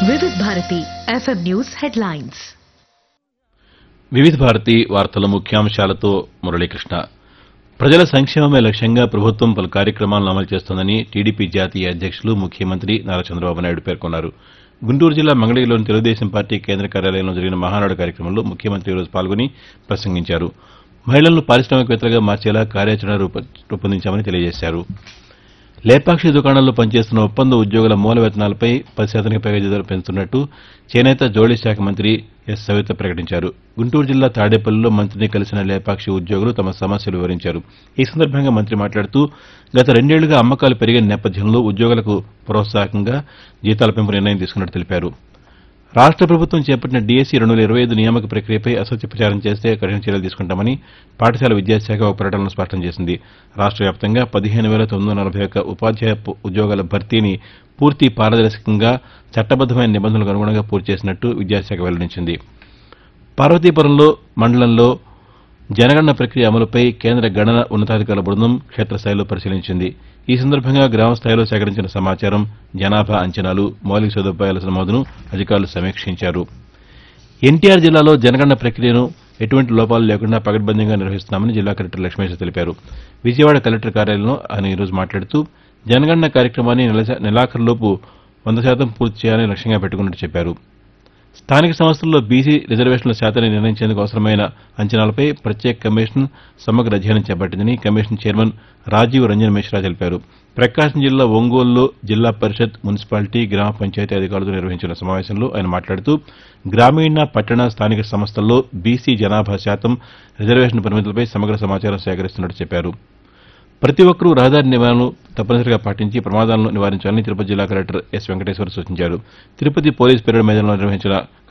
వివిధ Bharati FM news headlines వివిధ భారతి వార్తల ముఖ్యాంశాలతో మురళీకృష్ణ ప్రజల సంక్షేమమే లక్ష్యంగా ప్రభుత్వం పలు కార్యక్రమాలను అమలు చేస్తోందని టీడీపీ జాతీయ అధ్యక్షులు ముఖ్యమంత్రి నారా చంద్రబాబు నాయుడు పేర్కొన్నారు గుంటూరు జిల్లా మంగళగిరిలోని తెలుగుదేశం పార్టీ కేంద్ర కార్యాలయంలో జరిగిన మహానాడు కార్యక్రమంలో ముఖ్యమంత్రి ఈరోజు పాల్గొని ప్రసంగించారు మహిళలను పారిశ్రామికవేత్తలుగా మార్చేలా కార్యాచరణ రూప- రూపొందించామని తెలియజేశారు లేపాక్షి దుకాణాల్లో పనిచేస్తున్న ఒప్పంద ఉద్యోగుల మూల వేతనాలపై పది శాతానికి పైగా జీతాలు పెంచుతున్నట్టు చేనేత జౌళి శాఖ మంత్రి ఎస్ సవిత ప్రకటించారు గుంటూరు జిల్లా తాడేపల్లిలో మంత్రిని కలిసిన లేపాక్షి ఉద్యోగులు తమ సమస్యలు వివరించారు ఈ సందర్భంగా మంత్రి మాట్లాడుతూ గత రెండేళ్లుగా అమ్మకాలు పెరిగిన నేపథ్యంలో ఉద్యోగులకు ప్రోత్సాహకంగా జీతాల పెంపు నిర్ణయం తీసుకున్నట్టు తెలిపారు రాష్ట ప్రభుత్వం చేపట్టిన డీఎస్సీ రెండు వేల ఇరవై ఐదు నియామక ప్రక్రియపై అసత్య ప్రచారం చేస్తే కఠిన చర్యలు తీసుకుంటామని పాఠశాల విద్యాశాఖ ఒక ప్రకటనలో స్పష్టం చేసింది రాష్ట వ్యాప్తంగా పదిహేను వేల తొమ్మిది వందల నలభై ఒక్క ఉపాధ్యాయ పు- ఉద్యోగాల భర్తీని పూర్తి పారదర్శకంగా చట్టబద్దమైన నిబంధనలకు అనుగుణంగా పూర్తి చేసినట్టు విద్యాశాఖ వెల్లడించింది పార్వతీపురంలో మండలంలో జనగణన ప్రక్రియ అమలుపై కేంద్ర గణన ఉన్నతాధికారుల బృందం క్షేత్రస్థాయిలో పరిశీలించింది ఈ సందర్భంగా గ్రామ స్థాయిలో సేకరించిన సమాచారం జనాభా అంచనాలు మౌలిక సదుపాయాల నమోదును అధికారులు సమీక్షించారు ఎన్టీఆర్ జిల్లాలో జనగణన ప్రక్రియను ఎటువంటి లోపాలు లేకుండా పకడ్బందీగా నిర్వహిస్తున్నామని జిల్లా కలెక్టర్ లక్ష్మేశ్వర తెలిపారు విజయవాడ కలెక్టర్ కార్యాలయంలో ఆయన ఈరోజు మాట్లాడుతూ జనగణన కార్యక్రమాన్ని నెల- నెలాఖరులోపు వంద శాతం పూర్తి చేయాలని లక్ష్యంగా పెట్టుకున్నట్టు చెప్పారు స్థానిక సంస్థల్లో బీసీ రిజర్వేషన్ల శాతాన్ని నిర్ణయించేందుకు అవసరమైన అంచనాలపై ప్రత్యేక కమిషన్ సమగ్ర అధ్యయనం చేపట్టిందని కమిషన్ చైర్మన్ రాజీవ్ రంజన్ మిశ్రా తెలిపారు ప్రకాశం జిల్లా ఒంగోలులో జిల్లా పరిషత్ మున్సిపాలిటీ గ్రామ పంచాయతీ అధికారులతో నిర్వహించిన సమావేశంలో ఆయన మాట్లాడుతూ గ్రామీణ పట్టణ స్థానిక సంస్థల్లో బీసీ జనాభా శాతం రిజర్వేషన్ పరిమితులపై సమగ్ర సమాచారం సేకరిస్తున్నట్టు చెప్పారు ప్రతి ఒక్కరూ రహదారి నియమాలను తప్పనిసరిగా పాటించి ప్రమాదాలను నివారించాలని తిరుపతి జిల్లా కలెక్టర్ ఎస్ వెంకటేశ్వర సూచించారు తిరుపతి పోలీస్ పెరేడ్ మైదానంలో నిర్వహించిన